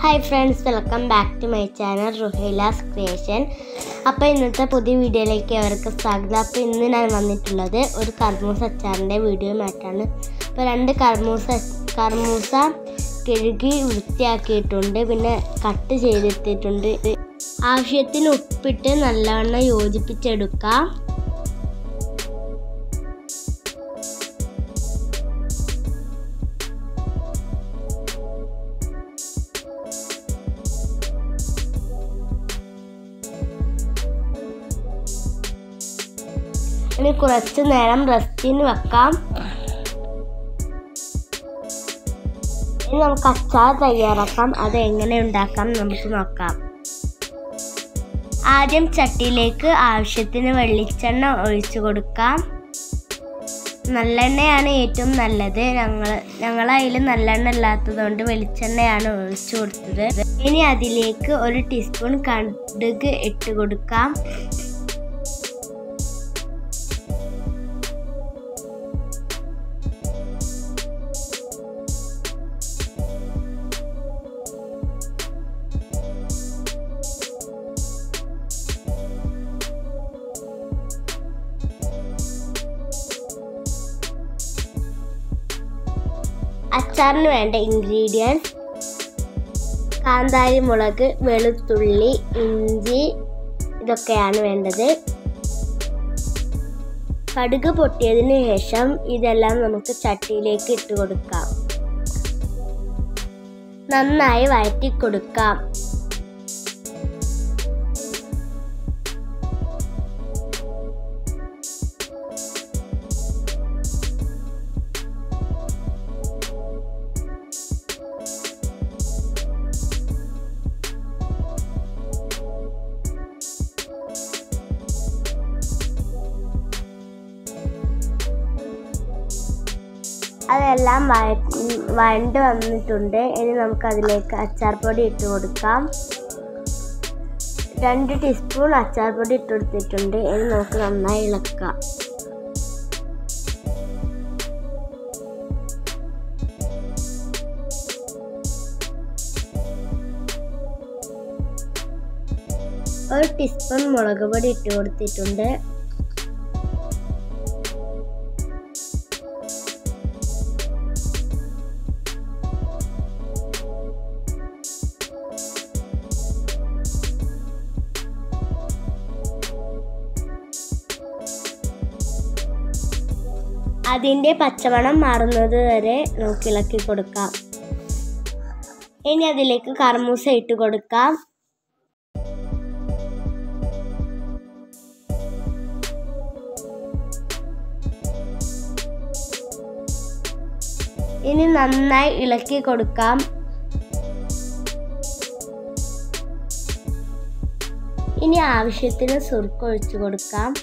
hi friends welcome back to my channel Ruhaila's creation അപ്പോൾ ഇന്നത്തെ പുതിയ വീഡിയോയിലേക്ക് അവർക്ക് സ്വാഗതം അപ്പോൾ ഇന്ന് ഞാൻ വന്നിട്ടുള്ളത് ഒരു കർമൂസ അച്ചാറിൻ്റെ വീഡിയോയുമായിട്ടാണ് അപ്പോൾ രണ്ട് കർമൂസ കർമൂസ കഴുകി വൃത്തിയാക്കിയിട്ടുണ്ട് പിന്നെ കട്ട് ചെയ്തെടുത്തിട്ടുണ്ട് ആവശ്യത്തിന് ഉപ്പിട്ട് നല്ലവണ്ണം യോജിപ്പിച്ചെടുക്കാം ഇനി കുറച്ച് നേരം റെസ്റ്റിന് വെക്കാം ഇനി നമുക്ക് അച്ചാർ തയ്യാറാക്കാം അത് എങ്ങനെ ഉണ്ടാക്കാം നമുക്ക് നോക്കാം ആദ്യം ചട്ടിയിലേക്ക് ആവശ്യത്തിന് വെളിച്ചെണ്ണ ഒഴിച്ചു കൊടുക്കാം നല്ലെണ്ണയാണ് ഏറ്റവും നല്ലത് ഞങ്ങൾ ഞങ്ങൾ അതിൽ നല്ലെണ്ണ ഇല്ലാത്തതുകൊണ്ട് വെളിച്ചെണ്ണയാണ് ഒഴിച്ചു കൊടുത്തത് ഇനി അതിലേക്ക് ഒരു ടീസ്പൂൺ കടുക് ഇട്ട് കൊടുക്കാം അച്ചാറിന് വേണ്ട ഇൻഗ്രീഡിയൻസ് കാന്താരി മുളക് വെളുത്തുള്ളി ഇഞ്ചി ഇതൊക്കെയാണ് വേണ്ടത് കടുക് പൊട്ടിയതിന് ശേഷം ഇതെല്ലാം നമുക്ക് ചട്ടിയിലേക്ക് ഇട്ട് കൊടുക്കാം നന്നായി വഴറ്റി കൊടുക്കാം അതെല്ലാം വഴണ്ട് വന്നിട്ടുണ്ട് ഇനി നമുക്ക് അതിലേക്ക് അച്ചാർ പൊടി ഇട്ട് കൊടുക്കാം രണ്ട് ടീസ്പൂൺ അച്ചാർ പൊടി ഇട്ട് കൊടുത്തിട്ടുണ്ട് ഇനി നമുക്ക് നന്നായി ഇളക്കാം ഒരു ടീസ്പൂൺ മുളക് പൊടി ഇട്ട് കൊടുത്തിട്ടുണ്ട് അതിൻ്റെ പച്ചമണം മാറുന്നത് വരെ നമുക്ക് ഇളക്കി കൊടുക്കാം ഇനി അതിലേക്ക് കർമൂസ ഇട്ട് കൊടുക്കാം ഇനി നന്നായി ഇളക്കി കൊടുക്കാം ഇനി ആവശ്യത്തിന് സുർക്ക ഒഴിച്ചു കൊടുക്കാം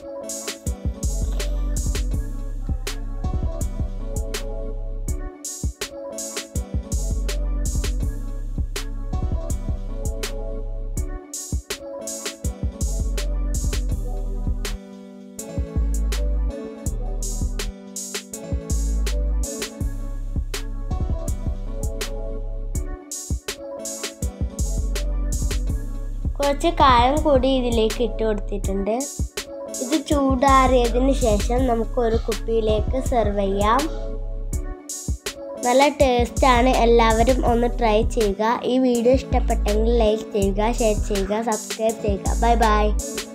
കുറച്ച് കായം കൂടി ഇതിലേക്ക് ഇട്ട് കൊടുത്തിട്ടുണ്ട് ഇത് ചൂടാറിയതിന് ശേഷം നമുക്ക് ഒരു കുപ്പിയിലേക്ക് സെർവ് ചെയ്യാം നല്ല ടേസ്റ്റാണ് എല്ലാവരും ഒന്ന് ട്രൈ ചെയ്യുക ഈ വീഡിയോ ഇഷ്ടപ്പെട്ടെങ്കിൽ ലൈക്ക് ചെയ്യുക ഷെയർ ചെയ്യുക സബ്സ്ക്രൈബ് ചെയ്യുക ബൈ ബൈ